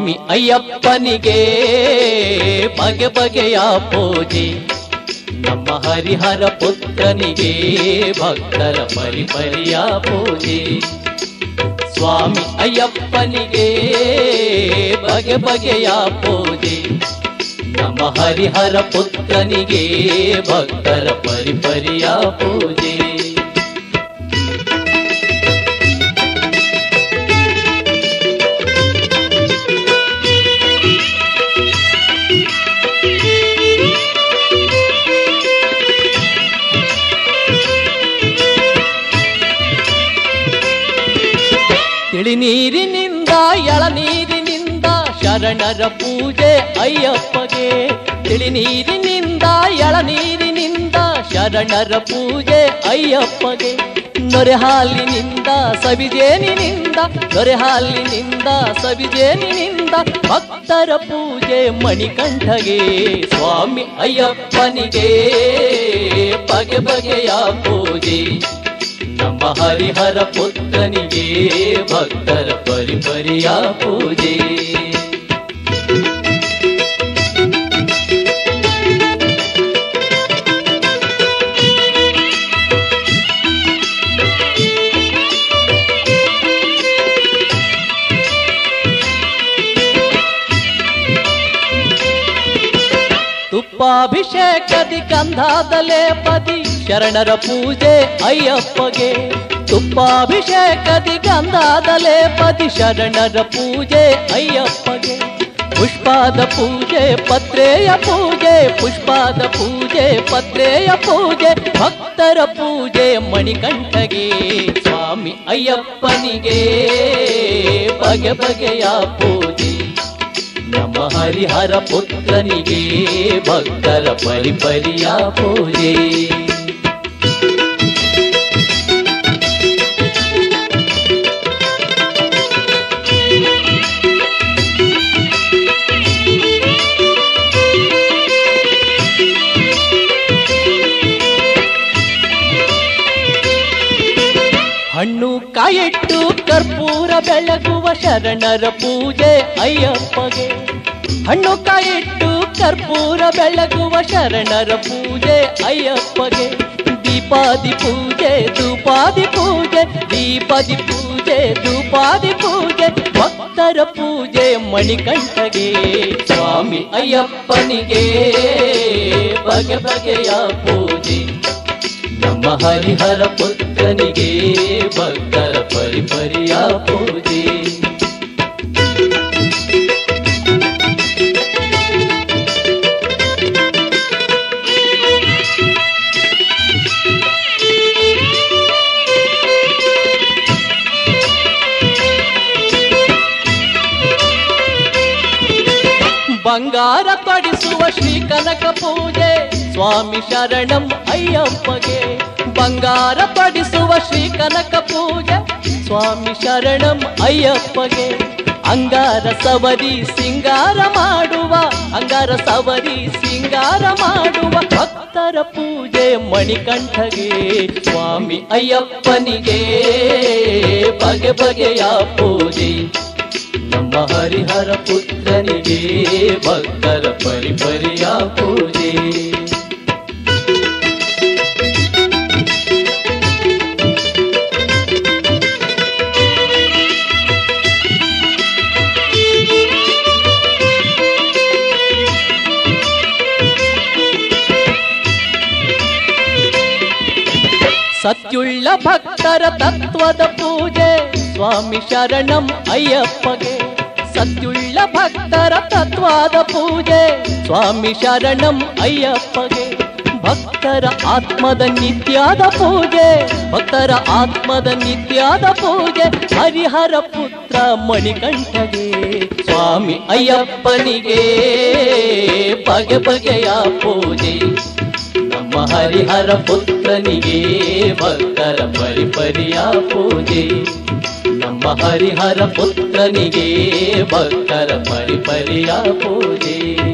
ಸ್ವಾಮಿ ಅಯ್ಯಪ್ಪನಿಗೆ ಬಗೆ ಬಗೆಯ ಪೂಜೆ ನಮ್ಮ ಹರಿಹರ ಪುತ್ರನಿಗೆ ಭಕ್ತರ ಪರಿಪರಿಯ ಪೂಜೆ ಸ್ವಾಮಿ ಅಯ್ಯಪ್ಪನಿಗೆ ಬಗೆ ಬಗೆಯ ಪೂಜೆ ನಮ್ಮ ಹರಿಹರ ಪುತ್ರನಿಗೆ ಭಕ್ತರ ಪರಿಪರಿಯ ಪೂಜೆ ತಿಳಿನೀರಿನಿಂದ ಎಳನೀರಿನಿಂದ ಶರಣರ ಪೂಜೆ ಅಯ್ಯಪ್ಪಗೆ ತಿಳಿನೀರಿನಿಂದ ಎಳನೀರಿನಿಂದ ಶರಣರ ಪೂಜೆ ಅಯ್ಯಪ್ಪಗೆ ನೊರೆ ಹಾಲಿನಿಂದ ಸವಿಜೇನಿನಿಂದ ನೊರೆ ಹಾಲಿನಿಂದ ಸವಿಜೇನಿನಿಂದ ಭಕ್ತರ ಪೂಜೆ ಮಣಿಕಂಠಗೆ ಸ್ವಾಮಿ ಅಯ್ಯಪ್ಪನಿಗೆ ಬಗೆ ಬಗೆಯ ಪೂಜೆ ನಮ್ಮ ಹರಿಹರ ಪುತ್ರನಿಗೆ ಭಕ್ತರ ಪರಿಪರಿಯ ಪೂಜೆ ತುಪ್ಪಾಭಿಷೇಕದಿ ಗಂಧಾದಲೇ ಪದಿ ಶರಣರ ಪೂಜೆ ಅಯ್ಯಪ್ಪಗೆ ತುಪ್ಪಾಭಿಷೇಕದಿ ಗಂಧಾದಲೇ ಪದಿ ಶರಣರ ಪೂಜೆ ಅಯ್ಯಪ್ಪಗೆ ಪುಷ್ಪಾದ ಪೂಜೆ ಪತ್ರೆಯ ಪೂಜೆ ಪುಷ್ಪಾದ ಪೂಜೆ ಪತ್ರೆಯ ಪೂಜೆ ಭಕ್ತರ ಪೂಜೆ ಮಣಿಕಂಠಗೆ ಸ್ವಾಮಿ ಅಯ್ಯಪ್ಪನಿಗೆ ಬಗೆ ಬಗೆಯ ಪೂಜೆ ನಮ್ಮ ಹರಿಹರ ಪುತ್ರನಿಗೆ ಭಕ್ತರ ಪರಿಪರಿಯ ಪೂಜೆ ಹಣ್ಣು ಕಾಯಿಟ್ಟು ಕರ್ಪೂರ ಬೆಳಗುವ ಶರಣರ ಪೂಜೆ ಅಯ್ಯಪ್ಪಗೆ ಹಣ್ಣು ಕಾಯಿಟ್ಟು ಕರ್ಪೂರ ಬೆಳಗುವ ಶರಣರ ಪೂಜೆ ಅಯ್ಯಪ್ಪಗೆ ದೀಪಾದಿ ಪೂಜೆ ಧೂಪಾದಿ ಪೂಜೆ ದೀಪಾದಿ ಪೂಜೆ ಧೂಪಾದಿ ಪೂಜೆ ಭಕ್ತರ ಪೂಜೆ ಮಣಿಕಂಠಗೆ ಸ್ವಾಮಿ ಅಯ್ಯಪ್ಪನಿಗೆ ಬಗೆ ಬಗೆಯ ಪೂಜೆ ನಮ್ಮ ಹರಿಹರ ಪುತ್ರನಿಗೆ ಭಕ್ತರ ಪರಿಪರಿಯ ಪೂಜೆ ಬಂಗಾರ ತೊಡಿಸುವ ಶ್ರೀ ಕನಕ ಪೂಜೆ ಸ್ವಾಮಿ ಶರಣಂ ಅಯ್ಯಪ್ಪಗೆ ಬಂಗಾರ ತೊಡಿಸುವ ಶ್ರೀ ಕನಕ ಪೂಜೆ ಸ್ವಾಮಿ ಶರಣಂ ಅಯ್ಯಪ್ಪಗೆ ಅಂಗಾರ ಸವರಿ ಸಿಂಗಾರ ಮಾಡುವ ಅಂಗಾರ ಸವರಿ ಸಿಂಗಾರ ಮಾಡುವ ಭಕ್ತರ ಪೂಜೆ ಮಣಿಕಂಠಗೆ ಸ್ವಾಮಿ ಅಯ್ಯಪ್ಪನಿಗೆ ಬಗೆ ಬಗೆಯ ಪೂಜೆ ನಮ್ಮ ಹರಿಹರ ಪುತ್ರನಿಗೆ ಭಕ್ತರ ಪರಿಪರಿಯ ಪೂಜೆ ಸತ್ಯುಳ್ಳ ಭಕ್ತರ ತತ್ವದ ಪೂಜೆ ಸ್ವಾಮಿ ಶರಣಂ ಅಯ್ಯಪ್ಪಗೆ ಸತ್ಯುಳ್ಳ ಭಕ್ತರ ತತ್ವದ ಪೂಜೆ ಸ್ವಾಮಿ ಶರಣಂ ಅಯ್ಯಪ್ಪಗೆ ಭಕ್ತರ ಆತ್ಮದ ನಿತ್ಯದ ಪೂಜೆ ಭಕ್ತರ ಆತ್ಮದ ನಿತ್ಯದ ಪೂಜೆ ಹರಿಹರ ಪುತ್ರ ಮಣಿಕಂಠಗೆ ಸ್ವಾಮಿ ಅಯ್ಯಪ್ಪನಿಗೆ ಬಗೆ ಬಗೆಯ ಪೂಜೆ ನಮ್ಮ ಹರಿಹರ ಪುತ್ರನಿಗೆ ಭಕ್ತರ ಪರಿಪರಿಯ ಪೂಜೆ ನಮ್ಮ ಹರಿಹರ ಪುತ್ರನಿಗೆ ಭಕ್ತರ ಪರಿಪರಿಯ ಪೂಜೆ